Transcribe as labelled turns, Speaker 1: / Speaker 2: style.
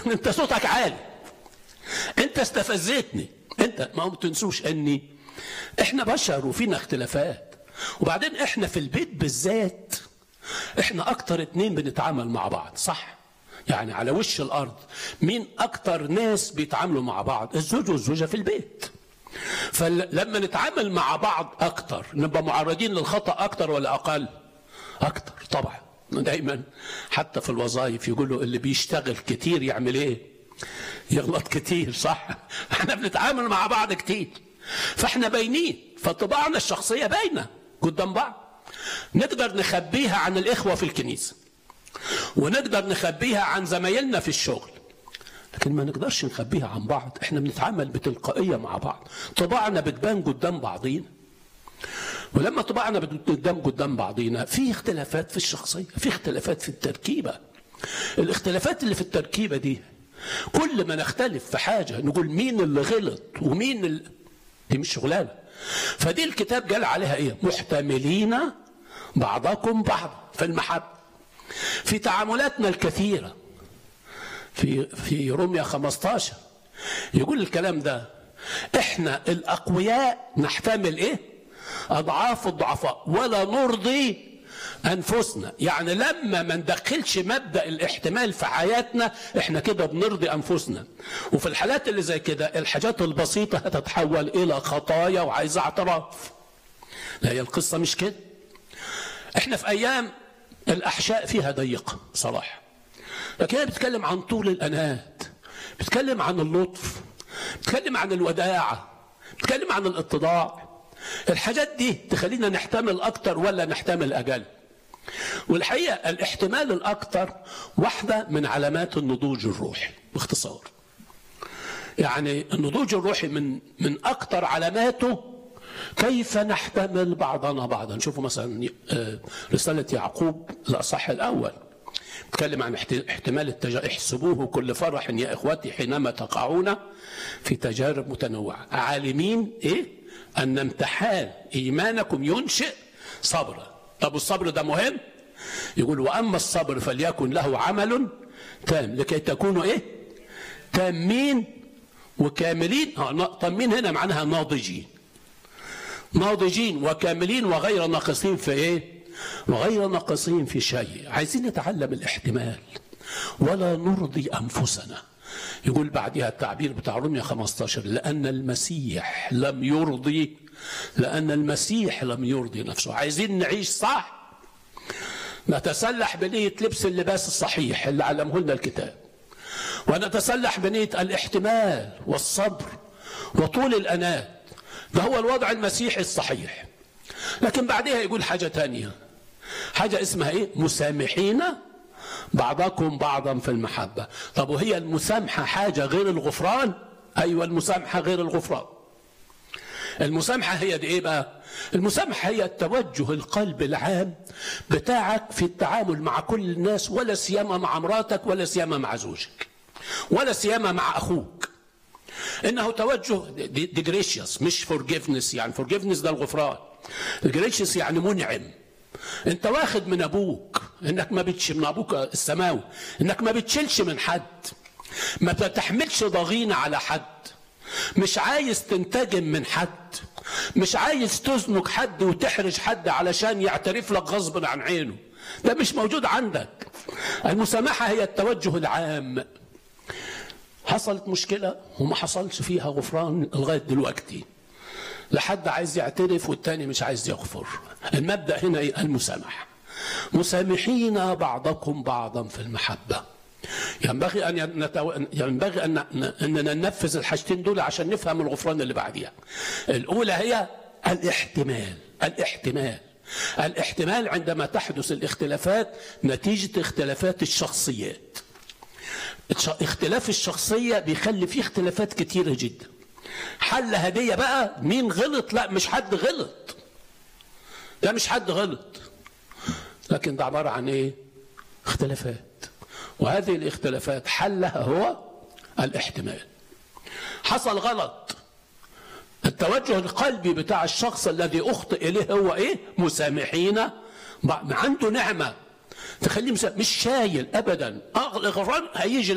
Speaker 1: لكن انت صوتك عالي انت استفزتني انت ما هو تنسوش اني احنا بشر وفينا اختلافات وبعدين احنا في البيت بالذات احنا اكتر اتنين بنتعامل مع بعض صح يعني على وش الارض مين اكتر ناس بيتعاملوا مع بعض الزوج والزوجه في البيت فلما نتعامل مع بعض اكتر نبقى معرضين للخطا اكتر ولا اقل اكتر طبعا دايما حتى في الوظائف يقولوا اللي بيشتغل كتير يعمل ايه يغلط كتير صح احنا بنتعامل مع بعض كتير فاحنا باينين فطباعنا الشخصيه باينه قدام بعض نقدر نخبيها عن الاخوه في الكنيسه ونقدر نخبيها عن زمايلنا في الشغل لكن ما نقدرش نخبيها عن بعض احنا بنتعامل بتلقائيه مع بعض طباعنا بتبان قدام بعضينا ولما طباعنا بتبان قدام بعضينا في اختلافات في الشخصيه في اختلافات في التركيبه الاختلافات اللي في التركيبه دي كل ما نختلف في حاجه نقول مين اللي غلط ومين اللي دي مش شغلانه فدي الكتاب قال عليها ايه محتملين بعضكم بعضا في المحبه في تعاملاتنا الكثيره في في روميا 15 يقول الكلام ده احنا الاقوياء نحتمل ايه اضعاف الضعفاء ولا نرضي انفسنا يعني لما ما ندخلش مبدا الاحتمال في حياتنا احنا كده بنرضي انفسنا وفي الحالات اللي زي كده الحاجات البسيطه هتتحول الى خطايا وعايزه اعتراف لا هي القصه مش كده احنا في ايام الاحشاء فيها ضيقه صراحه لكن هي بتتكلم عن طول الانات بتتكلم عن اللطف بتتكلم عن الوداعه بتتكلم عن الاتضاع الحاجات دي تخلينا نحتمل اكتر ولا نحتمل اقل والحقيقه الاحتمال الاكثر واحده من علامات النضوج الروحي باختصار يعني النضوج الروحي من من اكثر علاماته كيف نحتمل بعضنا بعضا شوفوا مثلا رساله يعقوب الاصح الاول بيتكلم عن احتمال التجارب احسبوه كل فرح يا اخوتي حينما تقعون في تجارب متنوعه عالمين ايه ان امتحان ايمانكم ينشئ صبرا طب الصبر ده مهم يقول واما الصبر فليكن له عمل تام لكي تكونوا ايه تامين وكاملين اه تامين هنا معناها ناضجين ناضجين وكاملين وغير ناقصين في ايه وغير ناقصين في شيء عايزين نتعلم الاحتمال ولا نرضي انفسنا يقول بعدها التعبير بتاع روميا 15 لان المسيح لم يرضي لان المسيح لم يرضي نفسه عايزين نعيش صح نتسلح بنيه لبس اللباس الصحيح اللي علمه لنا الكتاب ونتسلح بنيه الاحتمال والصبر وطول الانات ده هو الوضع المسيحي الصحيح لكن بعدها يقول حاجه تانية حاجه اسمها ايه مسامحين بعضكم بعضا في المحبه طب وهي المسامحه حاجه غير الغفران ايوه المسامحه غير الغفران المسامحه هي دي ايه بقى المسامحه هي التوجه القلب العام بتاعك في التعامل مع كل الناس ولا سيما مع مراتك ولا سيما مع زوجك ولا سيما مع اخوك انه توجه دي, دي جريشيوس مش فورجيفنس يعني فورجيفنس ده الغفران الجريشيوس يعني منعم انت واخد من ابوك انك ما بتش من ابوك السماوي انك ما بتشيلش من حد ما بتحملش ضغينه على حد مش عايز تنتجم من حد مش عايز تزنق حد وتحرج حد علشان يعترف لك غصب عن عينه ده مش موجود عندك المسامحه هي التوجه العام حصلت مشكلة وما حصلش فيها غفران لغاية دلوقتي لحد عايز يعترف والتاني مش عايز يغفر المبدأ هنا ايه المسامحة مسامحين بعضكم بعضا في المحبة ينبغي ان ينتو... ينبغي ان اننا ننفذ الحاجتين دول عشان نفهم الغفران اللي بعديها. الاولى هي الاحتمال، الاحتمال. الاحتمال عندما تحدث الاختلافات نتيجة اختلافات الشخصيات. اختلاف الشخصية بيخلي فيه اختلافات كتيرة جدا حل هدية بقى مين غلط لا مش حد غلط ده مش حد غلط لكن ده عبارة عن ايه اختلافات وهذه الاختلافات حلها هو الاحتمال حصل غلط التوجه القلبي بتاع الشخص الذي اخطئ اليه هو ايه مسامحين عنده نعمه تخليه مش شايل ابدا غفران هيجي